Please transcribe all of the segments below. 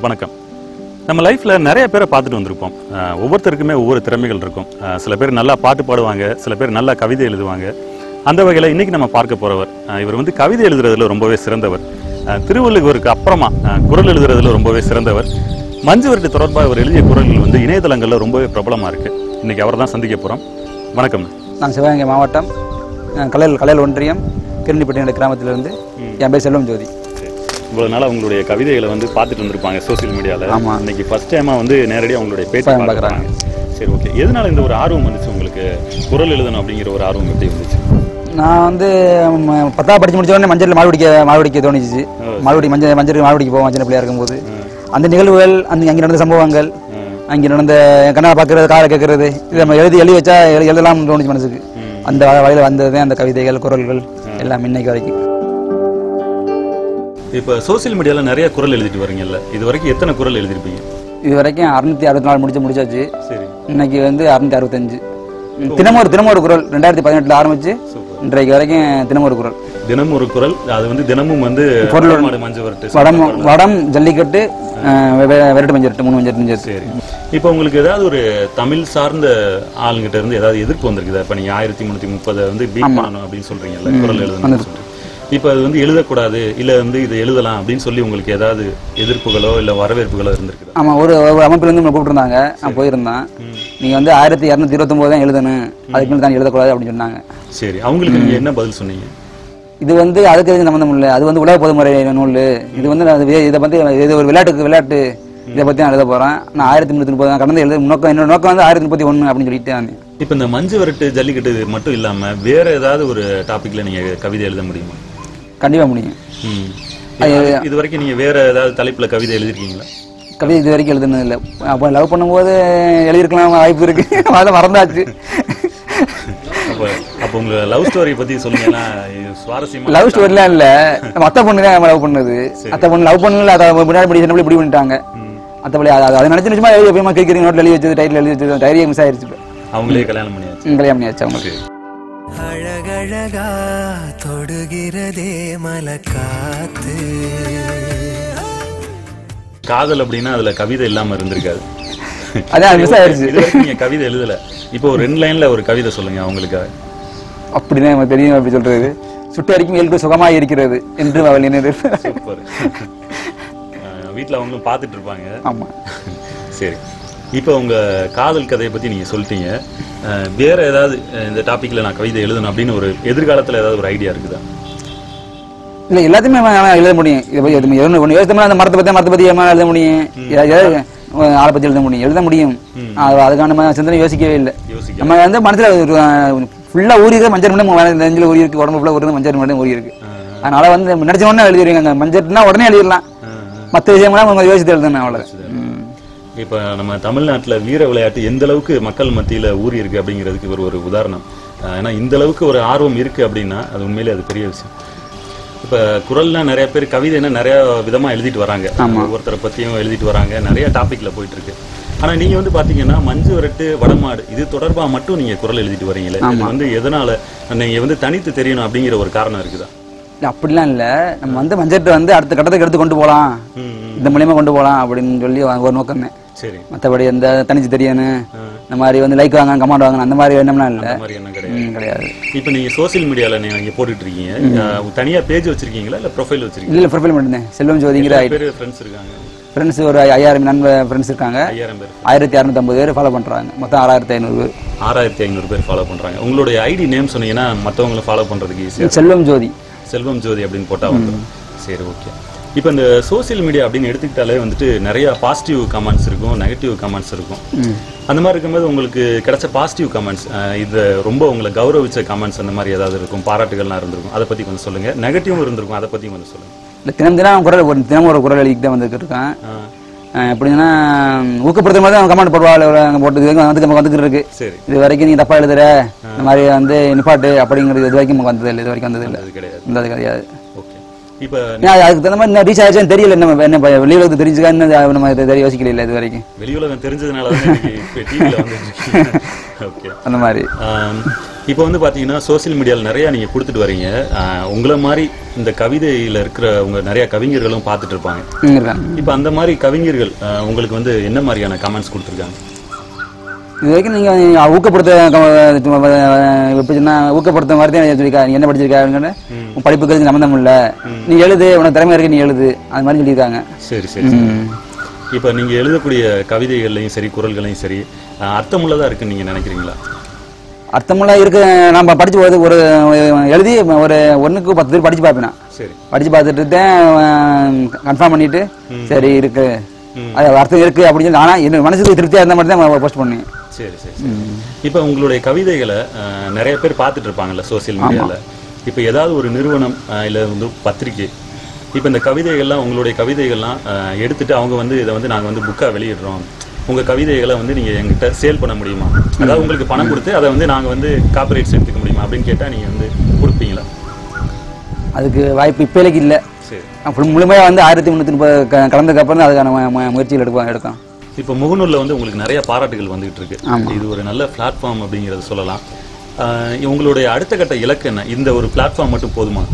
வணக்கம் நம்ம லைஃப்ல நிறைய பேரை பார்த்துட்டு வந்திருப்போம் அஹ் ஒவ்வொருத்தருக்குமே ஒவ்வொரு திறமைகள் இருக்கும் அஹ் சில பேர் நல்லா பாட்டு பாடுவாங்க சில பேர் நல்லா கவிதை எழுதுவாங்க அந்த வகையில் இன்னைக்கு நம்ம பார்க்க போறவர் அஹ் இவர் வந்து கவிதை எழுதுறதுல ரொம்பவே சிறந்தவர் அஹ் திருவள்ளுவருக்கு அப்புறமா அஹ் குரல் எழுதுறதுல ரொம்பவே சிறந்தவர் மஞ்சு விரட்டு தொடர்பாக அவர் எழுதிய குரல்கள் வந்து இணையதளங்கள்ல ரொம்பவே பிரபலமா இருக்கு இன்னைக்கு அவரை தான் சந்திக்க போறோம் வணக்கம் நான் சிவகங்கை மாவட்டம் அஹ், கலையல் கலையல் ஒன்றியம் கிருண்டிப்பட்டி கிராமத்திலிருந்து என் பேர் செல்வம் ஜோதி இவ்வளவு நாளா உங்களுடைய கவிதைகளை வந்து பார்த்துட்டு வந்திருப்பாங்க சோசியல் மீடியால ஆமா. இன்னைக்கு ஃபர்ஸ்ட் டைமா வந்து நேரடியா உங்களுடைய பேட்டி பார்க்க பார்க்கறாங்க சரி ஓகே எதனால இந்த ஒரு ஆர்வம் வந்துச்சு உங்களுக்கு குரல் எழுதணும் அப்படிங்கிற ஒரு ஆர்வம் எப்படி வந்துச்சு நான் வந்து ம், பத்தாவது படிச்சு முடிச்ச உடனே மஞ்சள் மாடு பிடிக்க மாடு பிடிக்க தோணுச்சு மாடு பிடி மஞ்சள் மஞ்சள் மாடு பிடிக்க போவோம் சின்ன பிள்ளையா இருக்கும்போது அந்த நிகழ்வுகள் அந்த அங்கே நடந்த சம்பவங்கள் அங்கே நடந்த கண்ணா பார்க்கறது காரை கேட்கறது இதை நம்ம எழுதி எழுதி வச்சா எழு- எழுதலாம்னு தோணுச்சு மனசுக்கு அந்த வகையில் வந்தது அந்த கவிதைகள் குரல்கள் எல்லாம் இன்னைக்கு வரைக்கும் இப்போ சோசியல் மீடியால நிறைய குரல் எழுதிட்டு வரீங்கல்ல இது வரைக்கும் எத்தனை குரல் எழுதிருப்பீங்க இது வரைக்கும் அறுநூத்தி அறுபத்தி நாலு முடிச்சு முடிச்சாச்சு சரி இன்னைக்கு வந்து அறுநூத்தி அறுபத்தஞ்சு தினமும் ஒரு தினமும் ஒரு குரல் ரெண்டாயிரத்தி பதினெட்டுல ஆரம்பிச்சு இன்றைக்கு வரைக்கும் தினமும் ஒரு குரல் தினமும் ஒரு குரல் அது வந்து தினமும் வந்து மாடு மஞ்சு வரட்டு வடம் வடம் ஜல்லிக்கட்டு அஹ், வெ- வெ- விரட்டு மஞ்சள் மூணு மஞ்சள் மஞ்சள் சரி இப்போ உங்களுக்கு ஏதாவது ஒரு தமிழ் சார்ந்த ஆளுங்கிட்ட இருந்து ஏதாவது எதிர்ப்பு வந்திருக்குதா இப்போ நீங்க ஆயிரத்தி முந்நூற்றி முப்பதை வந்து பீட் பண்ணணும் அப்படின்னு சொல்றீங்கல்ல குரல் எழுதணும்னு சொல்லிட்டு இப்போ அது வந்து எழுதக்கூடாது இல்ல வந்து இதை எழுதலாம் அப்படின்னு சொல்லி உங்களுக்கு ஏதாவது எதிர்ப்புகளோ இல்ல வரவேற்புகளோ இருந்திருக்குதா ஆமா ஒரு ஒரு அமைப்புல இருந்து நம்மளை கூப்பிட்டுருந்தாங்க நான் போயிருந்தேன் நீங்க வந்து ஆயிரத்தி இரநூத்தி இருபத்தொம்போது தான் எழுதணும் அதுக்கு மேலே தான் எழுதக்கூடாது அப்படின்னு சொன்னாங்க சரி அவங்களுக்கு நீங்க என்ன பதில் சொன்னீங்க இது வந்து அதுக்கு எதுவும் சம்மந்தம் இல்லை அது வந்து உலக பொதுமுறை நூல் இது வந்து நான் இது- இதை பத்தி இது ஒரு விளையாட்டுக்கு விளையாட்டு இதை பத்தி நான் எழுத போறேன் நான் ஆயிரத்தி முந்நூற்றி முப்பது கடந்து எழுத நோக்கம் என்னோட நோக்கம் வந்து ஆயிரத்தி முப்பத்தி ஒன்று அப்படின்னு சொல்லிட்டு வந்தேன் இப்போ இந்த மஞ்சு வரட்டு ஜல்லிக்கட்டு இது மட்டும் இல்லாம வேற ஏதாவது ஒரு டாபிக்ல நீங்க கவிதை எழுத முடியுமா கண்டிப்பா முடியும் ம். இது வரைக்கும் நீங்க வேற ஏதாவது தலைப்புல கவிதை எழுதிருக்கீங்களா கவிதை இது வரைக்கும் எழுதுனது இல்லை அப்போ லவ் பண்ணும்போது எழுதியிருக்கலாம் வாய்ப்பு இருக்கு அதை மறந்தாச்சு அப்போ அப்போ உங்க லவ் ஸ்டோரி பத்தி சொல்லுங்கன்னா இது சுவாரஸ்யமா லவ் ஸ்டோரிலாம் இல்ல நம்ம அத்தை பொண்ணு தான் லவ் பண்ணது அத்தை பொண்ணு லவ் பண்ணல அதை முன்னாடி படி சின்ன பிள்ளை பண்ணிட்டாங்க அத்தபடி அதை அதை நினைச்சு நிச்சயமா எழுதி எப்பயுமா கேட்குறீங்க நோட்டில் எழுதி வச்சது டைட்டில் எழுதி வச்சது டைரியே மிஸ் ஆயிருச்சு இப்போ அவங்களே கல்யாணம் பண்ணியாச்சு ம், கல்யாணம் பண்ணியாச்சு அவங்களுக்கு அழகழகா தொடுகிறதே மலக்காத்து காதல் அப்படின்னா அதுல கவிதை இல்லாம இருந்திருக்காது அதான் மிஸ் ஆயிருச்சு இது வரைக்கும் நீங்க கவிதை எழுதல இப்போ ஒரு ரெண்டு லைன்ல ஒரு கவிதை சொல்லுங்க அவங்களுக்காக அப்படிதான் நமக்கு தெரியும் அப்படி சொல்றது சுட்டு அடிக்கும் இயல்பு சுகமா இருக்கிறது என்று அவள் நினைவு சூப்பர் வீட்ல அவங்களும் பார்த்துட்டு இருப்பாங்க ஆமா சரி இப்போ உங்க காதல் கதையை பத்தி நீங்க சொல்லிட்டீங்க அஹ், வேற ஏதாவது அஹ், இந்த டாபிக்ல நான் கவிதை எழுதணும் அப்படின்னு ஒரு எதிர்காலத்துல ஏதாவது ஒரு ஐடியா இருக்குதா இல்ல எல்லாத்தையுமே அவன் எழுத முடியும் இதை பத்தி எதுவுமே எழுத முடியும் யோசித்தோம்னா அந்த மரத்தை பத்தி மரத்தை பத்தி ஏமா எழுத முடியும் ஏதாவது ஆளை பத்தி எழுத முடியும் எழுத முடியும் அது- அதுக்கான நம்ம சிந்தனை யோசிக்கவே இல்லை யோசிக்க நம்ம வந்து மனசுல ஃபுல்லா ஊறி இருக்கு மஞ்சள் மட்டும் நெஞ்சில் ஊறி இருக்கு உடம்பு ஃபுல்லா ஊறி மஞ்சள் மட்டும் ஊறி இருக்கு அதனால வந்து நினைச்ச உடனே எழுதிடுவீங்க மஞ்சள்னா உடனே எழுதிடலாம் மற்ற விஷயம்லாம் அவங்க யோசித்து எழுதணும் அவ்வளவு ம். இப்போ நம்ம தமிழ்நாட்டுல வீர விளையாட்டு எந்த அளவுக்கு மக்கள் மத்தியில ஊறி இருக்கு அப்படிங்கிறதுக்கு ஒரு ஒரு உதாரணம் அஹ், ஏன்னா இந்த அளவுக்கு ஒரு ஆர்வம் இருக்கு அப்படின்னா அது உண்மையிலே அது பெரிய விஷயம் இப்ப குரல்னா நிறைய பேர் கவிதைன்னா நிறைய விதமா எழுதிட்டு வராங்க ஒவ்வொருத்தரை பத்தியும் எழுதிட்டு வராங்க நிறைய டாபிக்ல போயிட்டு இருக்கு ஆனா நீங்க வந்து பாத்தீங்கன்னா மஞ்சு விரட்டு வடமாடு இது தொடர்பா மட்டும் நீங்க குரல் எழுதிட்டு வரீங்களே இது வந்து எதனால நீங்க வந்து தனித்து தெரியணும் அப்படிங்கிற ஒரு காரணம் இருக்குதா இல்ல, அப்படிலாம் இல்ல நம்ம வந்து மஞ்சட்டை வந்து அடுத்த கட்டத்துக்கு எடுத்து கொண்டு போகலாம் ம், ம். இந்த மூலியமா கொண்டு போகலாம் அப்படின்னு சொல்லி ஒரு நோக்கம் தான் சரி மற்றபடி எந்த தனிச்சு தெரியணும் இந்த மாதிரி வந்து லைக் வாங்க கமாண்ட் வாங்க அந்த மாதிரி எண்ணம்லாம் இல்லை அந்த மாதிரி என்ன கிடையாது ம், கிடையாது இப்போ நீங்க சோஷியல் மீடியால நீங்க போட்டுட்டு இருக்கீங்க அஹ், தனியா பேஜ் வச்சிருக்கீங்களா இல்ல ப்ரொஃபைல் வச்சிருக்கீங்களா இல்லை ப்ரொஃபைல் மட்டும்தான் செல்வம் ஜோதிங்கிற எத்தனை பேர் ஃப்ரெண்ட்ஸ் இருக்காங்க ஃப்ரெண்ட்ஸ் ஒரு ஐயாயிரம் நண்பர் ஃப்ரெண்ட்ஸ் இருக்காங்க ஐயாயிரம் பேர் ஆயிரத்தி இரநூத்தம்பது பேர் ஃபாலோ பண்றாங்க மொத்தம் ஆறாயிரத்தி ஐநூறு பேர் ஆறாயிரத்தி ஐநூறு பேர் ஃபாலோ பண்றாங்க உங்களுடைய ஐடி நேம் சொன்னீங்கன்னா மத்தவங்களை ஃபாலோ பண்றதுக்கு ஈஸியா செல்வம் ஜோதி செல்வம் ஜோதி அப்படின்னு போட்டா வந்துடும் சரி ஓகே இப்போ இந்த சோஷியல் மீடியா அப்படின்னு எடுத்துக்கிட்டாலே வந்துட்டு நிறைய பாசிட்டிவ் கமெண்ட்ஸ் இருக்கும் நெகட்டிவ் கமெண்ட்ஸ் இருக்கும் அந்த மாதிரி இருக்கும்போது உங்களுக்கு கிடைச்ச பாசிட்டிவ் கமெண்ட்ஸ் இது ரொம்ப உங்களை கௌரவிச்ச கமெண்ட்ஸ் அந்த மாதிரி ஏதாவது இருக்கும் பாராட்டுகள்லாம் இருந்திருக்கும் அதை பத்தி கொஞ்சம் சொல்லுங்க நெகட்டிவும் இருந்திருக்கும் அதை பத்தி கொஞ்சம் சொல்லுங்க இல்லை தினம் தினம் குரல் ஒரு தினம் ஒரு குரல் எழுதிட்டு தான் வந்துட்டு இருக்கேன் ஆ, அஹ் எப்படின்னா ஊக்கப்படுத்துற மாதிரி தான் கமெண்ட் போடுவாள் போட்டு வந்து நமக்கு வந்துட்டு இருக்கு சரி இது வரைக்கும் நீ தப்பா எழுதுற இந்த மாதிரி வந்து நிப்பாட்டு அப்படிங்கிறது இது வரைக்கும் நமக்கு வந்தது இல்லை இது வரைக்கும் வந்தது இல்லை அது கிடையாது வந்தது கிடையாது ஓகே இப்போ ஏன் அதுக்கு தகுந்த மாதிரி என்ன ரீச் ஆச்சுன்னு தெரியல நம்ம என்ன வெளியுலகத்துக்கு தெரிஞ்சுக்கா இன்னும் நம்ம இதை தெரிய யோசிக்கல இல்லை இது வரைக்கும் வெளியுலகம் தெரிஞ்சதுனால தான் இன்னைக்கு இப்போ டிவியில் வந்துட்டு இருக்கீங்க ஓகே அந்த மாதிரி இப்போ வந்து பார்த்தீங்கன்னா சோஷியல் மீடியாவில் நிறையா நீங்கள் கொடுத்துட்டு வரீங்க ஆஹ் உங்களை மாதிரி இந்த கவிதையில் இருக்கிற உங்க நிறைய கவிஞர்களும் பார்த்துட்டு இருப்பாங்க ம், இருக்காங்க இப்போ அந்த மாதிரி கவிஞர்கள் ஆஹ் உங்களுக்கு வந்து என்ன மாதிரியான கமெண்ட்ஸ் கொடுத்துருக்காங்க இது வரைக்கும் நீங்க ஊக்கப்படுத்த க- எப்படி சொன்னா ஊக்கப்படுத்த மாதிரி தான் சொல்லியிருக்காங்க நீ என்ன படிச்சிருக்கா அப்படின்னு உன் படிப்புக்கு அதுக்கு சம்மந்தம் இல்லை நீ எழுது உனக்கு திறமை இருக்கு நீ எழுது அது மாதிரி சொல்லியிருக்காங்க சரி சரி ம். இப்போ நீங்கள் எழுதக்கூடிய கவிதைகள்லையும் சரி குரல்களையும் சரி ஆஹ் அர்த்தமுள்ளதா இருக்குன்னு நீங்கள் நினைக்கிறீங்களா அர்த்தமெல்லாம் இருக்கு நம்ம படிச்சு ஒரு ஒரு எழுதி ஒரு ஒண்ணுக்கு பத்து பேர் படிச்சு பார்ப்பேன் நான். சரி படிச்சு பார்த்துட்டு தான் கன்ஃபார்ம் பண்ணிட்டு சரி இருக்கு அது அர்த்தம் இருக்கு அப்படின்னு சொல்லி ஆனா எனக்கு மனசுக்கு திருப்தியா இருந்தா மட்டும் தான் போஸ்ட் பண்ணேன் சரி சரி சரி இப்போ உங்களுடைய கவிதைகளை ஆஹ், நிறைய பேர் பார்த்துட்டு இருப்பாங்கல்ல சோஷியல் மீடியாவில் இப்போ ஏதாவது ஒரு நிறுவனம் ஆஹ், இல்ல வந்து பத்திரிக்கை இப்போ இந்த கவிதைகள்லாம் உங்களுடைய கவிதைகள்லாம் ஆஹ், எடுத்துட்டு அவங்க வந்து இதை வந்து நாங்கள் வந்து புக்காக வெளியிடுறோம் உங்க கவிதைகளை வந்து நீங்க எங்கிட்ட சேல் பண்ண முடியுமா அதாவது உங்களுக்கு பணம் கொடுத்து அதை வந்து நாங்க வந்து காப்பரேட்ஸ் எடுத்துக்க முடியுமா அப்படின்னு கேட்டா நீங்க வந்து கொடுப்பீங்களா அதுக்கு வாய்ப்பு இப்போதைக்கு இல்லை சரி அப்படி முழுமையாக வந்து ஆயிரத்தி முந்நூற்றி முப்பது க- கலந்ததுக்கு அப்புறம் தான் அதுக்கான மு- மு- முயற்சிகள் எடுப்போம் எடுக்கும் இப்போ முகநூல்ல வந்து உங்களுக்கு நிறைய பாராட்டுகள் வந்துகிட்டு இருக்கு ஆமா. இது ஒரு நல்ல பிளாட்ஃபார்ம் அப்படிங்கறத சொல்லலாம் ஆஹ் உங்களுடைய அடுத்த கட்ட இலக்கு என்ன இந்த ஒரு பிளாட்ஃபார்ம் மட்டும் போதுமா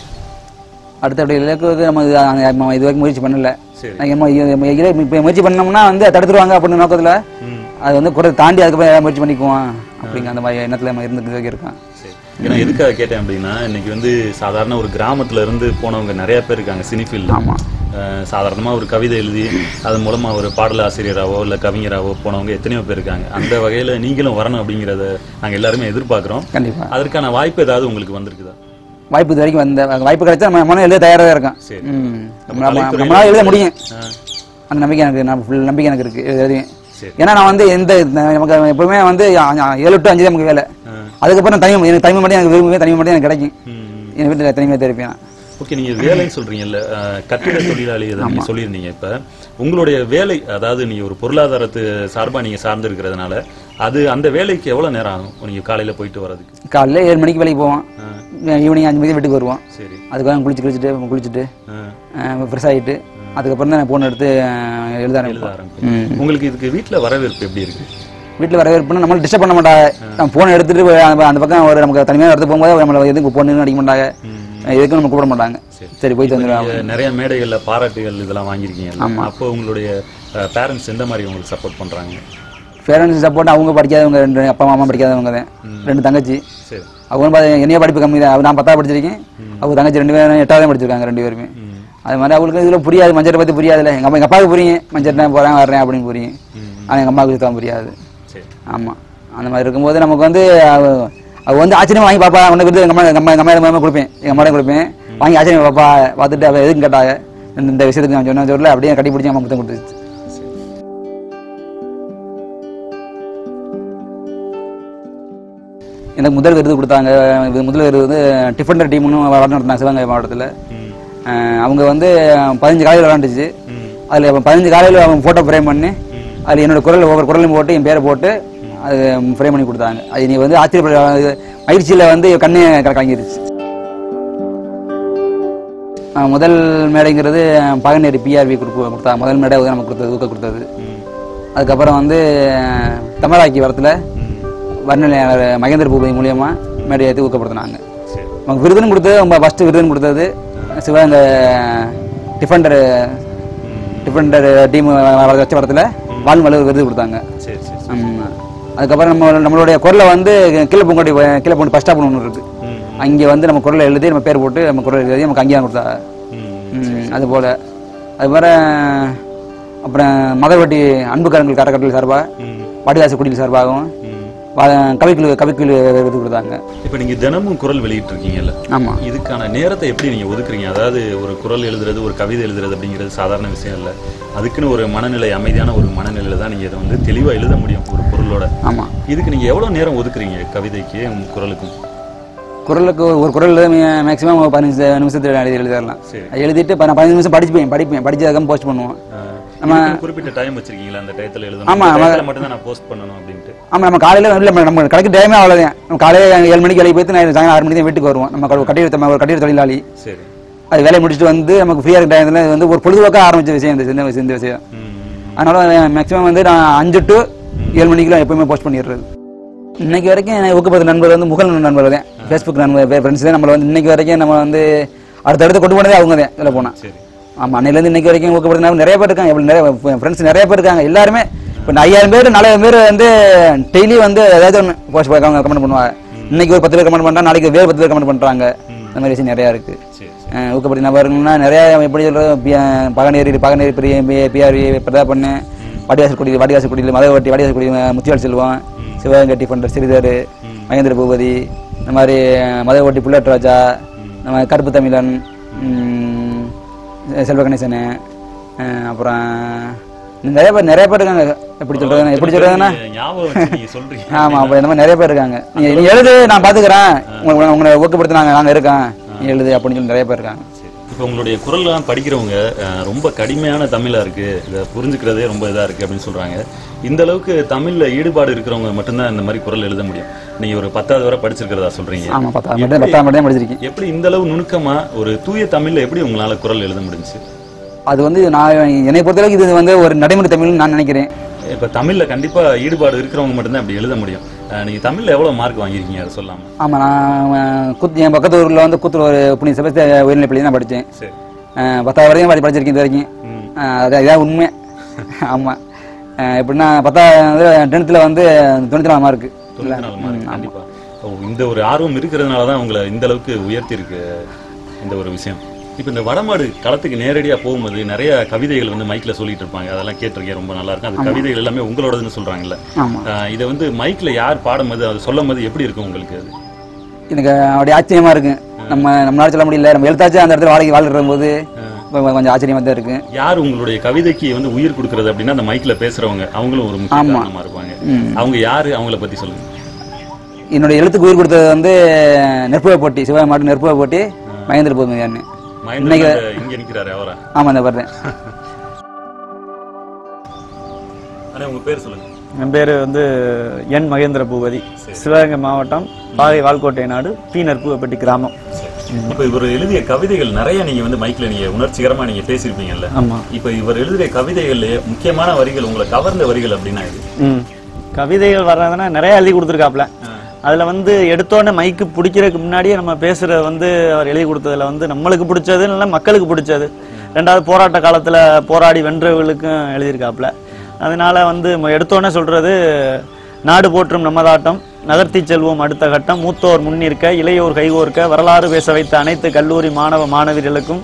அடுத்தபடி இலக்குக்கு நம்ம இது நம்ம இது வரைக்கும் முயற்சி பண்ணல சரி நம்ம இப்போ முயற்சி பண்ணோம்னா வந்து தடுத்துருவாங்க அப்படின்னு நோக்கத்தில் ம் அது வந்து குறை தாண்டி அதுக்கப்புறம் முயற்சி பண்ணிக்குவோம் அப்படிங்க அந்த மாதிரி எண்ணத்தில் நம்ம இருந்துட்டு இருக்கோம் சரி ஏன்னா எதுக்காக கேட்டேன் அப்படின்னா இன்னைக்கு வந்து சாதாரண ஒரு கிராமத்துல இருந்து போனவங்க நிறைய பேர் இருக்காங்க சினி ஃபீல்டில் ஆமா சாதாரணமாக ஒரு கவிதை எழுதி அது மூலமா ஒரு பாடல் ஆசிரியராவோ இல்லை கவிஞராவோ போனவங்க எத்தனையோ பேர் இருக்காங்க அந்த வகையில நீங்களும் வரணும் அப்படிங்கிறத நாங்க எல்லாருமே எதிர்பார்க்குறோம் கண்டிப்பா அதற்கான வாய்ப்பு ஏதாவது உங்களுக்கு வந்திருக்குதா வாய்ப்பு இது வரைக்கும் வந்த வாய்ப்பு கிடைச்சா நம்ம மனம் எழுத தயாராக தான் இருக்கோம் சரி. ம் நம்ம நம்ம- கலைத்துறையில நம்மளால எழுத முடியும் ஆ, அந்த நம்பிக்கை எனக்கு நான் ஃபுல் நம்பிக்கை எனக்கு இருக்கு எழுதையும் சரி ஏன்னா நான் வந்து எந்த நமக்கு எப்பவுமே வந்து அ- ஏழு டு அஞ்சு தான் நமக்கு வேலை ஆ, அதுக்கப்புறம் தனிமை எனக்கு தனிமை மட்டும் எனக்கு விரும்புவேன் தனிமை மட்டும் எனக்கு கிடைக்கும் ம், ம். என் வீட்டில் தனிமையாக தெரிப்பேன் ஓகே நீங்க வேலைன்னு சொல்றீங்கல்ல அஹ், கட்டிட தொழிலாளி அதை நீங்க சொல்லியிருந்தீங்க இப்ப உங்களுடைய வேலை அதாவது நீங்க ஒரு பொருளாதாரத்து சார்பா நீங்க சார்ந்து இருக்கிறதுனால அது அந்த வேலைக்கு எவ்வளவு நேரம் ஆகும் நீங்க காலையில போயிட்டு வர்றதுக்கு காலையில் ஏழு மணிக்கு வேலைக்கு போவோம் ஆ, ஈவினிங் அஞ்சு மணிக்கு வீட்டுக்கு வருவோம் சரி அதுக்காக குளிச்சு குளிச்சுட்டு குளிச்சுட்டு ஆ, ஃப்ரெஷ் ஆகிட்டு அதுக்கப்புறம் தான் ஃபோன் எடுத்து அஹ், எழுத எழுத ஆரம்பிப்போம் ஆரம்பிப்பீங்க ம் உங்களுக்கு இதுக்கு வீட்ல வரவேற்பு எப்படி இருக்கு வீட்டில் வரவேற்புனா நம்மள டிஸ்டர்ப் பண்ண மாட்டாங்க நம்ம ஃபோன் எடுத்துட்டு போய் அந்த அந்த பக்கம் ஒரு நமக்கு தனிமையாக இடத்துக்கு போகும்போது நம்மளை எதுக்கு பொண்ணுன்னு அடிக்க மாட்டாங்க ம், எதுக்கும் நம்ம கூப்பிட மாட்டாங்க சரி போயிட்டு வந்துடுவோம் நீங்க நிறைய மேடைகள்ல பாராட்டுகள் இதெல்லாம் வாங்கியிருக்கீங்க அப்போ உங்களுடைய பேரண்ட்ஸ் எந்த மாதிரி உங்களுக்கு சப்போர்ட் பண்றாங்க பேரண்ட்ஸ் சப்போர்ட் அவங்க படிக்காதவங்க ரெண்டு அப்பா மாமா படிக்காதவங்க தான் ரெண்டு தங்கச்சி சரி அவங்க பார்த்து என்னைய படிப்பு கம்மி தான் நான் பத்தாவது படிச்சிருக்கேன் அவங்க தங்கச்சி ரெண்டு பேரும் எட்டாவது படிச்சிருக்காங்க ரெண்டு பேருமே ம், அது மாதிரி அவங்களுக்கு இதில் புரியாது மஞ்சட்டை பற்றி புரியாதுல்ல எங்கள் அப்பா எங்கள் அப்பாவுக்கு புரியும் மஞ்சட்டை போகிறேன் வர்றேன் அப்படின்னு புரியும் ம், ஆனால் எங்கள் அம்மாவுக்கு சுத்தம் புரியாது சரி ஆமாம் அந்த மாதிரி இருக்கும்போது நமக்கு வந்து அவ அவ வந்து ஆச்சரியமா வாங்கி பாப்பா உனக்கு வந்து எங்கள் அம்மா எங்கள் அம்மா எங்கள் அம்மா கொடுப்பேன் எங்கள் அம்மா கொடுப்பேன் வாங்கி ஆச்சரியம் பாப்பா பார்த்துட்டு அவள் எதுக்கு கேட்டாங்க இந்த இந்த விஷயத்துக்கு நான் சொன்ன சொல்ல அப்படியே கட்டி பிடிச்சி அம்மா முத்தம் கொடுத்துச்சு எனக்கு முதல் விருது கொடுத்தாங்க இது முதல் விருது வந்து டிஃபெண்டர் டீம்னு விளாட்டு நடந்தாங்க சிவகங்கை மாவட்டத்தில் ம், அவங்க வந்து பதினஞ்சு காலையில் விளாண்டுச்சு ம், அதில் பதினஞ்சு காலையில் அவங்க ஃபோட்டோ ஃப்ரேம் பண்ணி அதில் என்னோட குரல் ஒவ்வொரு குரலையும் போட்டு என் பேரை போட்டு அது ஃப்ரேம் பண்ணி கொடுத்தாங்க அது நீ வந்து ஆச்சரியப்பட மகிழ்ச்சியில் வந்து கண்ணே க- கலங்கிருச்சு ஆஹ் முதல் மேடைங்கிறது பகனேரி பிஆர்வி கொடுப்பு கொடுத்தாங்க முதல் மேடை வந்து நமக்கு கொடுத்தது ஊக்க கொடுத்தது ம், அதுக்கப்புறம் வந்து தமிழாக்கி வரத்தில் ம். வர்ணனையாளர் மகேந்திர பூபதி மூலியமா மேடை ஏற்றி ஊக்கப்படுத்தினாங்க சரி நமக்கு விருதுன்னு கொடுத்தது நம்ம ஃபஸ்ட்டு விருதுன்னு கொடுத்தது சிவகங்கை டிஃபெண்டர் டிஃபெண்டர் டீம் வச்ச படத்தில் வாழ்மலர் விருது கொடுத்தாங்க சரி சரி சரி. ஆமா. அதுக்கப்புறம் நம்ம நம்மளுடைய குரலை வந்து கீழே பூங்கோட்டி கீழே பூண்டு ஃபஸ்ட் ஸ்டாப் ஒன்று இருக்கு ம், அங்கே வந்து நம்ம குரலை எழுதி நம்ம பேர் போட்டு நம்ம குரல் எழுதி நமக்கு அங்கேயே கொடுத்தாங்க ம், ம், அது போல் அது மாதிரி அப்புறம் மதவட்டி அன்புக்கரங்கள் காரக்கட்டல் சார்பாக ம், வாடிவாசி குடியில் சார்பாகவும் ம். வா- கவிக்குழு கவிக்குழு விருது கொடுத்தாங்க இப்ப நீங்க தினமும் குரல் வெளியிட்டு இருக்கீங்கல்ல ஆமாம் இதுக்கான நேரத்தை எப்படி நீங்க ஒதுக்குறீங்க அதாவது ஒரு குரல் எழுதுறது ஒரு கவிதை எழுதுறது அப்படிங்கிறது சாதாரண விஷயம் இல்ல அதுக்குன்னு ஒரு மனநிலை அமைதியான ஒரு மனநிலையில தான் நீங்க இதை வந்து தெளிவா எழுத முடியும் ஒரு பொருளோட ஆமாம் இதுக்கு நீங்க எவ்வளவு நேரம் ஒதுக்குறீங்க கவிதைக்கு உங்க குரலுக்கும் குரலுக்கு ஒரு குரல் மேக்ஸிமம் பதினஞ்சு நிமிஷத்தில் எழுதி எழுதிடலாம் சரி. அது எழுதிட்டு இப்போ நான் பதினஞ்சு நிமிஷம் படிப்பேன் படிப்பேன் படிச்சதுக்கு போஸ்ட் பண்ணுவோம் ஆஹ், நம்ம- இதுக்குன்னு குறிப்பிட்ட டைம் வச்சிருக்கீங்களா அந்த டயத்துல எழுதணும் ஆமா, இந்த ஆமா. டயத்துல மட்டும் தான் நான் போஸ்ட் பண்ணணும் அப்படின்ட்டு ஆமாம் நம்ம காலையில் இல்லை நம்ம கிடைக்க டைமே அவ்வளோதான் நம்ம காலையில் ஏழு மணிக்கு வேலைக்கு போயிட்டு நான் சாயங்காலம் ஆறு மணிக்கு தான் வீட்டுக்கு வருவோம் நம்ம க- கட்டிட நம்ம ஒரு கட்டிட தொழிலாளி சரி அது வேலையை முடிச்சுட்டு வந்து நமக்கு ஃப்ரீயாக இருக்க டைத்தில் வந்து ஒரு பொழுதுபோக்காக ஆரம்பிச்ச விஷயம் இந்த இந்த விஷயம் இந்த விஷயம் ம், ம், அதனால மேக்ஸிமம் வந்து நான் அஞ்சு டு ஏழு மணிக்கெலாம் எப்பவுமே போஸ்ட் பண்ணிடுறது இன்னைக்கு வரைக்கும் எனக்கு ஊக்கப்படுத்த நண்பர் வந்து முகல் நண்பர் தான் ஃபேஸ்புக் நண்பர் ஃப்ரெண்ட்ஸ் தான் நம்மளை வந்து இன்னைக்கு வரைக்கும் நம்ம வந்து அடுத்தடுத்து கொண்டு போனதே அவங்க தான் இதில் போனால் சரி ஆமாம் அன்னையிலேருந்து இன்னைக்கு வரைக்கும் ஊக்கப்படுத்தின நிறைய பேர் இருக்காங்க இப்படி நிறைய ஃப்ரெண்ட்ஸ் நிறைய பேர் இருக்காங்க எல்லாருமே இப்போ ஐயாயிரம் பேர் நாலாயிரம் பேர் வந்து டெய்லி வந்து ஏதாவது ஒன்று போஸ்ட் பார்க்க கமெண்ட் பண்ணுவாங்க இன்னைக்கு ஒரு பத்து பேர் கமெண்ட் பண்ணுறாங்க நாளைக்கு வேறு பத்து பேர் கமெண்ட் பண்ணுறாங்க இந்த மாதிரி விஷயம் நிறையா இருக்குது சரி சரி ஊக்கப்படுத்தி நபர்கள்னா நிறைய எப்படி சொல்றது பகனேரி பகனேரி பெரிய பிஆர்வி பிரதாபண்ணு வாடிவாசல் குடி வாடிவாசல் குடியில் மத வட்டி வாடிவாசல் குடி முத்தியால் செல்வம் சிவகங்கட்டி பண்ற சிறிதர் மகேந்திர பூபதி இந்த மாதிரி மத ஓட்டி புல்லட் ராஜா நம்ம கருப்பு தமிழன் ம், செல்வ கணேசன் அஹ், அப்புறம் இன்னும் நிறைய பேர் நிறைய பேர் இருக்காங்க எப்படி சொல்றதுன்னா எப்படி சொல்றதுன்னா நீங்க ஞாபகம் வச்சு நீங்க சொல்றீங்க ஆமா அப்ப இந்த மாதிரி நிறைய பேர் இருக்காங்க நீங்க நீ எழுது நான் பாத்துக்கிறேன் உங்களை உங்களை ஊக்கப்படுத்தி நாங்க நாங்க இருக்கோம் நீ எழுது அப்படின்னு சொல்லி நிறைய பேர் இருக்காங்க சரி. இப்போ உங்களுடைய குரல்லாம் படிக்கிறவங்க அஹ், ரொம்ப கடுமையான தமிழா இருக்கு இதை புரிஞ்சுக்கிறதே ரொம்ப இதா இருக்கு அப்படின்னு சொல்றாங்க இந்த அளவுக்கு தமிழ்ல ஈடுபாடு இருக்கிறவங்க மட்டும்தான் இந்த மாதிரி குரல் எழுத முடியும் நீங்க ஒரு பத்தாவது வரை படிச்சிருக்கிறதா சொல்றீங்க ஆமா பத்தாம் மட்டும் பத்தாம் மட்டும் தான் படிச்சிருக்கேன் எப்படி இந்த அளவு நுணுக்கமா ஒரு தூய தமிழ்ல எப்படி உங்களால குரல் எழுத முடிஞ்சுச்சு அது வந்து நான் என்னை பொறுத்தளவுக்கு இது வந்து ஒரு நடைமுறை தமிழ்னு நான் நினைக்கிறேன் இப்ப தமிழ்ல கண்டிப்பா ஈடுபாடு இருக்கிறவங்க மட்டும்தான் அப்படி எழுத முடியும் அஹ், நீங்க தமிழ்ல எவ்வளவு மார்க் வாங்கியிருக்கீங்க அதை சொல்லாம ஆமா நான் அஹ், குத் என் பக்கத்து ஊர்ல வந்து கூத்தூர் ஒரு புனித செபஸ்திய உயர்நிலை பள்ளி தான் படித்தேன் சரி பத்தாவது வரைக்கும் படி படிச்சிருக்கேன் இது வரைக்கும் ம். அஹ், அது இதான் உண்மை ஆமா அஹ், எப்படின்னா பத்தாவது டென்த்தில் வந்து தொண்ணூற்றி நாலு மார்க்கு தொண்ணூத்தி நாலு மார்க் கண்டிப்பா ஓ, இந்த ஒரு ஆர்வம் இருக்கிறதுனால தான் உங்களை இந்த அளவுக்கு உயர்த்தி இருக்கு இந்த ஒரு விஷயம் இப்போ இந்த வடமாடு களத்துக்கு நேரடியா போகும்போது நிறைய கவிதைகள் வந்து மைக்ல சொல்லிட்டு இருப்பாங்க அதெல்லாம் கேட்டிருக்கேன் ரொம்ப நல்லா இருக்கும் அந்த கவிதைகள் எல்லாமே உங்களோடதுன்னு சொல்றாங்கல்ல ஆமா அஹ், இதை வந்து மைக்ல யார் பாடும்போது அது சொல்லும் போது எப்படி இருக்கும் உங்களுக்கு அது எனக்கு அப்படி ஆச்சரியமா இருக்கு நம்ம நம்மளால சொல்ல முடியல நம்ம எழுத்தாச்சும் அந்த இடத்துல வாழை வாழ்ற போது கொ- கொஞ்சம் ஆச்சரியமா தான் இருக்கு யார் உங்களுடைய கவிதைக்கு வந்து உயிர் கொடுக்கறது அப்படின்னா அந்த மைக்ல பேசுறவங்க அவங்களும் ஒரு முக்கிய ஆமா. காரணமா இருப்பாங்க ம். அவங்க யாரு அவங்கள பத்தி சொல்லுங்க என்னுடைய எழுத்துக்கு உயிர் கொடுத்தது வந்து நெற்புவை போட்டி சிவகாமி மாட்டு நெற்புவை போட்டி மகேந்திர பூமியான்னு மகேந்திரன் இந்த- இங்க நிக்கிறாரு அவரா ஆமா இந்த பாருங்க ஆனா உங்க பேர் சொல்லுங்க என் பேர் வந்து என் மகேந்திர பூபதி சிவகங்கை மாவட்டம் பாகை வால்கோட்டை நாடு பி நற்பூவப்பட்டி கிராமம் இப்ப இவர் எழுதிய கவிதைகள் நிறைய நீங்க வந்து மைக்ல நீங்க உணர்ச்சிகரமா நீங்க பேசியிருப்பீங்கல்ல ஆமா இப்ப இவர் எழுதிய கவிதைகள்ல முக்கியமான வரிகள் உங்களை கவர்ந்த வரிகள் அப்படின்னா இது ம் கவிதைகள் வர்றதுன்னா நிறைய எழுதி கொடுத்துருக்காப்ல அதுல வந்து எடுத்தோடனே மைக்கு பிடிக்கிறதுக்கு முன்னாடியே நம்ம பேசுறது வந்து அவர் எழுதி கொடுத்ததுல வந்து நம்மளுக்கு பிடிச்சது இல்லை மக்களுக்கு பிடிச்சது ரெண்டாவது போராட்ட காலத்துல போராடி வென்றவர்களுக்கும் எழுதியிருக்காப்ல அதனால வந்து ம- எடுத்தோடனே சொல்றது நாடு போற்றும் நமதாட்டம் நகர்த்தி செல்வோம் அடுத்த கட்டம் மூத்தோர் முன்னிற்க இளையோர் கைகோர்க்க வரலாறு பேச வைத்த அனைத்து கல்லூரி மாணவ மாணவியர்களுக்கும்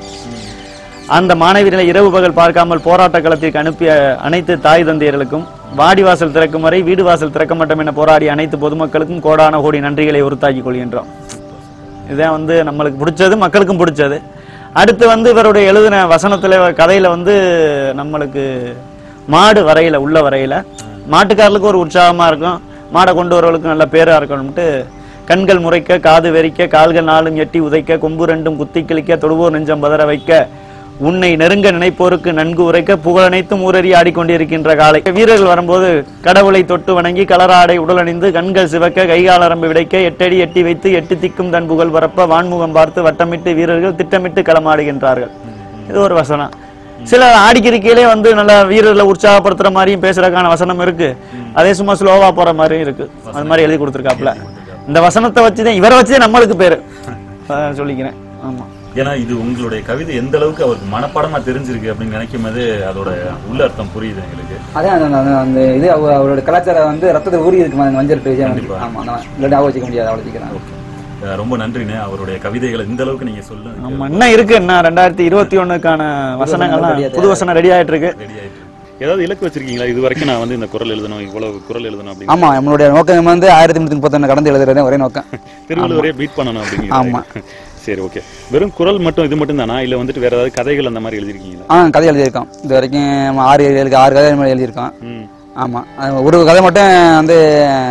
அந்த மாணவியர்களை இரவு பகல் பார்க்காமல் போராட்ட களத்திற்கு அனுப்பிய அனைத்து தாய் தந்தையர்களுக்கும் வாடி வாசல் திறக்கும் வரை வீடு வாசல் திறக்க மாட்டோம் என போராடிய அனைத்து பொதுமக்களுக்கும் கோடான கோடி நன்றிகளை உறுத்தாக்கிக் கொள்கின்றோம் இதான் வந்து நம்மளுக்கு பிடிச்சது மக்களுக்கும் பிடிச்சது அடுத்து வந்து இவருடைய எழுதின வசனத்துல கதையில வந்து நம்மளுக்கு மாடு வரையில உள்ள வரையில மாட்டுக்காரர்களுக்கு ஒரு உற்சாகமா இருக்கும் மாடை கொண்டு வரவர்களுக்கு நல்ல பேரா இருக்கணும்ட்டு கண்கள் முறைக்க காது வெறிக்க கால்கள் நாளும் எட்டி உதைக்க கொம்பு ரெண்டும் குத்தி கிழிக்க தொடுவோர் நெஞ்சம் பதற வைக்க உன்னை நெருங்க நினைப்போருக்கு நன்கு உரைக்க புகழனைத்தும் ஊரறி ஆடிக்கொண்டிருக்கின்ற காலை வீரர்கள் வரும்போது கடவுளை தொட்டு வணங்கி கலராடை உடலணிந்து கண்கள் சிவக்க கைகாலரம்பு விடைக்க எட்டடி எட்டி வைத்து எட்டு திக்கும் தன் புகழ் பரப்ப வான்முகம் பார்த்து வட்டமிட்டு வீரர்கள் திட்டமிட்டு களமாடுகின்றார்கள் இது ஒரு வசனம் சில ஆடிக்கிருக்கையிலே வந்து நல்ல வீரர்களை உற்சாகப்படுத்துற மாதிரியும் பேசுறதுக்கான வசனம் இருக்கு அதே சும்மா ஸ்லோவா போற மாதிரியும் இருக்கு அது மாதிரி எழுதி கொடுத்துருக்காப்ல இந்த வசனத்தை வச்சுதான் இவரை வச்சுதான் நம்மளுக்கு பேரு அதான் சொல்லிக்கிறேன் ஆமா ஏன்னா இது உங்களுடைய கவிதை எந்த அளவுக்கு அவருக்கு மனப்பாடமா தெரிஞ்சிருக்கு அப்படின்னு நினைக்கும் போது அதோட உள்ள அர்த்தம் புரியுது எங்களுக்கு அதான் அந்த- அந்த- அந்த இது அவ- அவரோட கலாச்சாரம் வந்து ரத்தத்தை ஊறி இருக்குமா அந்த மஞ்சள் விஷயம் கண்டிப்பா. ஆமா அதான் இல்லாட்டி ஆக வச்சுக்க முடியாது அவ்வளோ சீக்கிரம் அஹ் ரொம்ப நன்றிண்ணே அவருடைய கவிதைகளை இந்த அளவுக்கு நீங்க சொல்லுங்க ஆமா இன்னும் இருக்கு என்ன ரெண்டாயிரத்தி இருபத்தி ஒண்ணுக்கான வசனங்கள்லாம் புது வசனம் ரெடி ஆயிட்டு இருக்கு ரெடி ஆயிட்டு ஏதாவது இலக்கு வச்சிருக்கீங்களா இது வரைக்கும் நான் வந்து இந்த குரல் எழுதணும் இவ்வளவு குரல் எழுதணும் அப்படின்னு ஆமா நம்மளுடைய நோக்கம் வந்து ஆயிரத்தி முன்னூத்தி முப்பத்தொன்னு கடந்து எழுதுறது ஒரே நோக்கம் திருவள்ளுவரே பீட் பண்ணணும் ஆமா. அப்படிங்கிறது சரி ஓகே வெறும் குரல் மட்டும் இது மட்டும் தானா இல்ல வந்துட்டு வேற ஏதாவது கதைகள் அந்த மாதிரி எழுதிருக்கீங்களா ஆ கதை எழுதியிருக்கோம் இது வரைக்கும் நம்ம ஆறு ஏழு ஆறு கதை மேலே எழுதியிருக்கோம் ம் ஆமா அது ஒரு கதை மட்டும் வந்து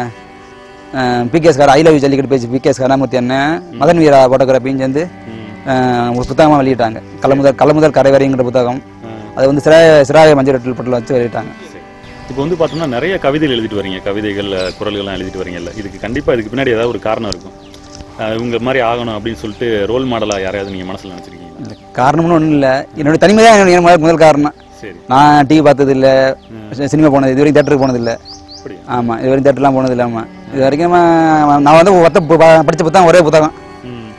PKS car I love Jallikattu பேச்சு பிகேஎஸ் கருணாமூர்த்தி அண்ணன் மதன் வீரா போட்டோகிராஃபின்னு சேர்ந்து அஹ், ஒரு புத்தகமாக வெளியிட்டாங்க கள்ளமுதல் கள்ளமுதல் கரை வரைங்கிற புத்தகம் அது வந்து சிறாய சிறாய மஞ்சள் ரெட்டில் பட்டில் வச்சு வெளியிட்டாங்க சரி இப்போ வந்து பார்த்தோம்னா நிறைய கவிதைகள் எழுதிட்டு வரீங்க கவிதைகள் அஹ், குரல்கள்லாம் எழுதிட்டு வரீங்கல்ல இதுக்கு கண்டிப்பா இதுக்கு பின்னாடி ஏதாவது ஒரு காரணம் இருக்கும் அஹ், இவங்க மாதிரி ஆகணும் அப்படின்னு சொல்லிட்டு ரோல் மாடலா யாரையாவது நீங்க மனசுல நினைச்சிருக்கீங்களா இல்ல, காரணம்னு ஒன்றும் இல்லை என்னுடைய தனிமை தான் என்னுடைய முதல் முதல் காரணம் சரி நான் டிவி பார்த்தது இல்லை சினிமா போனது இது வரைக்கும் தேட்டருக்கு போனது இல்லை அப்படியா ஆமாம் இது வரைக்கும் தேட்டர்லாம் போனது இல்லை ஆமாம் இது வரைக்கும் ம- நான் வந்து ஒத்த பு- ப- படிச்ச புத்தகம் ஒரே புத்தகம் ம்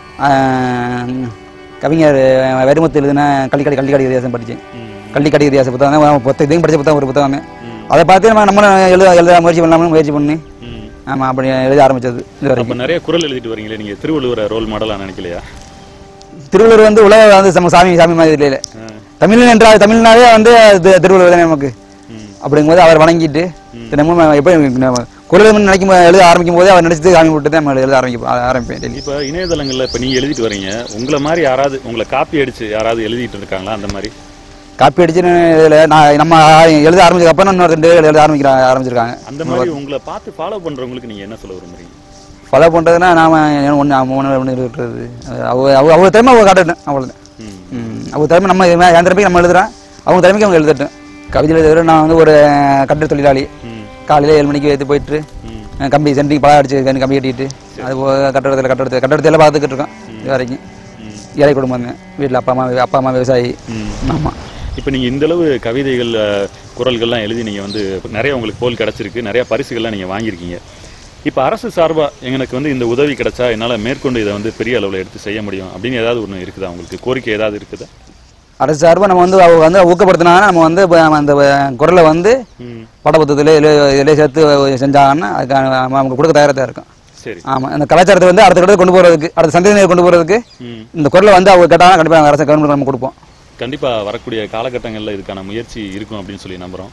ஆஹ், கவிஞர் வெறுமுத்து எழுதின கள்ளிக்கடை கள்ளிக்கடை இதிகாசம் படித்தேன் ம் கள்ளிக்கடை இதிகாச புத்தகம் தான் புத்தகம் இதையும் படிச்ச புத்தகம் ஒரு புத்தகம் தான் ம். அதை பார்த்து நம்ம நம்மளும் எழுத எழுத முயற்சி பண்ணலாம்னு முயற்சி பண்ணி ம் ஆமாம் அப்படி எழுத ஆரம்பிச்சது இது வரைக்கும் அப்ப நிறைய குரல் எழுதிட்டு வரீங்களே நீங்க திருவள்ளுவரை ரோல் மாடலா நினைக்கலையா திருவள்ளுவர் வந்து உலக வந்து நம்ம சாமி சாமி மாதிரி இல்லை ஆ. தமிழ் என்றால் தமிழ்னாவே வந்து தி- திருவள்ளுவர் தானே நமக்கு ம் அப்படிங்கும்போது அவர் வணங்கிட்டு தினமும் எப்போ நம்ம குரல் நினைக்கும் போது எழுத ஆரம்பிக்கும் போதே அவர் நினைச்சது சாமி விட்டு தான் நம்ம எழுத ஆரம்பிக்க ஆரம்பிப்பேன் டெய்லி இப்ப இணையதளங்கள்ல இப்ப நீங்க எழுதிட்டு வரீங்க உங்களை மாதிரி யாராவது உங்களை காப்பி அடிச்சு யாராவது எழுதிட்டு இருக்காங்களா அந்த மாதிரி காப்பி அடிச்சு இதில் நான் நம்ம எழுத ஆரம்பிச்சதுக்கு அப்புறம் இன்னொரு ரெண்டு பேர் எழுத ஆரம்பிக்கிற ஆரம்பிச்சிருக்காங்க அந்த மாதிரி உங்களை பார்த்து ஃபாலோ பண்றவங்களுக்கு நீங்க என்ன சொல்ல விரும்புறீங்க ஃபாலோ பண்ணுறதுனா நாம ஒன்று ஒன்று ஒன்று இருக்கிறது அவங்க அவங்க அவங்க திறமை அவங்க காட்டட்டும் அவ்வளோதான் ம் ம், அவங்க திறமை நம்ம இது மாதிரி என் திறமைக்கு நம்ம எழுதுறோம் அவங்க திறமைக்கு அவங்க எழுதட்டும் கவிதை எழுதுற நான் வந்து ஒரு கட்டிட தொழிலாளி ம் காலையில் ஏழு மணிக்கு எடுத்து போயிட்டு ம் அஹ் கம்பி சென்ட்ரிங் பழம் அடிச்சு கம்பி கம்பி கட்டிட்டு அது போக கட்டடத்தில் கட்டடத்தில் கட்டடத்தில் எல்லாம் பார்த்துக்கிட்டு இருக்கோம் இது வரைக்கும் ம். ஏழை குடும்பம் வீட்டில் அப்பா அம்மா அப்பா அம்மா விவசாயி ம் ஆமாம் இப்போ நீங்கள் இந்த அளவு கவிதைகள் அஹ், குரல்கள்லாம் எழுதி நீங்கள் வந்து நிறைய உங்களுக்கு போல் கிடச்சிருக்கு நிறைய பரிசுகள்லாம் நீங்கள் வாங்கியிருக்கீங்க இப்போ அரசு சார்பாக எனக்கு வந்து இந்த உதவி கிடைச்சா என்னால் மேற்கொண்டு இதை வந்து பெரிய அளவில் எடுத்து செய்ய முடியும் அப்படின்னு ஏதாவது ஒன்று இருக்குதா உங்களுக்கு கோரிக்கை ஏதாவது இருக்குதா அரசு சார்பாக நம்ம வந்து அவங்க வந்து ஊக்கப்படுத்தினாங்கன்னா நம்ம வந்து இப்ப அந்த குரலை வந்து ம் படப்புத்தத்தில் இதில் இதிலே சேர்த்து செஞ்சாங்கன்னா அதுக்கான நம்ம அவங்க கொடுக்க தயாராக தான் இருக்கும் சரி ஆமாம் இந்த கலாச்சாரத்தை வந்து அடுத்த கட்டத்துக்கு கொண்டு போகிறதுக்கு அடுத்த சந்ததியினர் கொண்டு போகிறதுக்கு ம் இந்த குரலை வந்து அவங்க கேட்டாங்கன்னா கண்டிப்பாக அரசு கவர்மெண்ட் நம்ம கொடுப்போம் கண்டிப்பாக வரக்கூடிய காலகட்டங்களில் இதுக்கான முயற்சி இருக்கும் அப்படின்னு சொல்லி நம்புகிறோம்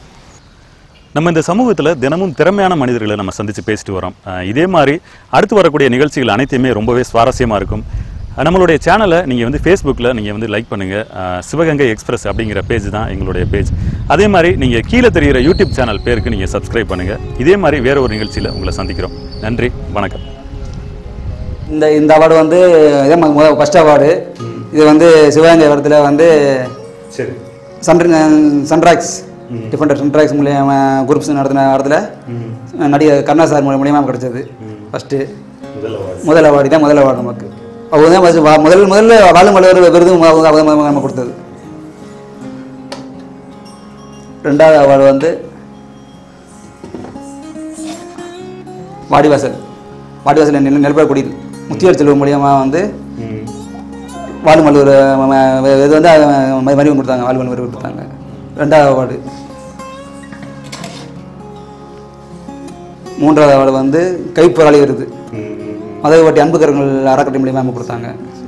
நம்ம இந்த சமூகத்தில் தினமும் திறமையான மனிதர்களை நம்ம சந்தித்து பேசிட்டு வரோம் அஹ் இதே மாதிரி அடுத்து வரக்கூடிய நிகழ்ச்சிகள் அனைத்தையுமே ரொம்பவே சுவாரஸ்யமாக இருக்கும் அஹ் நம்மளுடைய சேனலை நீங்கள் வந்து ஃபேஸ்புக்கில் நீங்கள் வந்து லைக் பண்ணுங்கள் சிவகங்கை எக்ஸ்பிரஸ் அப்படிங்கிற பேஜ் தான் எங்களுடைய பேஜ் அதே மாதிரி நீங்கள் கீழே தெரிகிற யூடியூப் சேனல் பேருக்கு நீங்கள் சப்ஸ்கிரைப் பண்ணுங்கள் இதே மாதிரி வேற ஒரு நிகழ்ச்சியில் உங்களை சந்திக்கிறோம் நன்றி வணக்கம் இந்த இந்த அவார்டு வந்து இதே முதல் ஃபஸ்ட் அவார்டு இது வந்து சிவகங்கை இடத்துல வந்து சரி சன் சன்ராக்ஸ் டிஃபெண்டர் சன்ராக்ஸ் மூலியமா குரூப்ஸ் நடத்தின இடத்துல நடிகர் கருணா சார் மூலியமாக கிடைச்சது ஃபஸ்ட்டு முதல் அவார்டு தான் முதல் அவார்டு நமக்கு அவங்க தான் first வா- முதல் முதல்ல வாழும் வளர் விருது அவங்க அவங்க தான் நம்ம கொடுத்தது ரெண்டாவது அவார்டு வந்து வாடிவாசல் வாடிவாசல் நெல் நெல்பர் குடியில் முத்தியார் செல்வம் மூலியமாக வந்து வாலுமல்லூர் இது வந்து மறிவு கொடுத்தாங்க வாலுமல் மறிவு கொடுத்தாங்க ரெண்டாவது அவார்டு மூன்றாவது அவார்டு வந்து கைப்பொருளாளி விருது மதுரைப்பட்டி அன்புக்கரங்கள் அறக்கட்டளை மூலியமாக கொடுத்தாங்க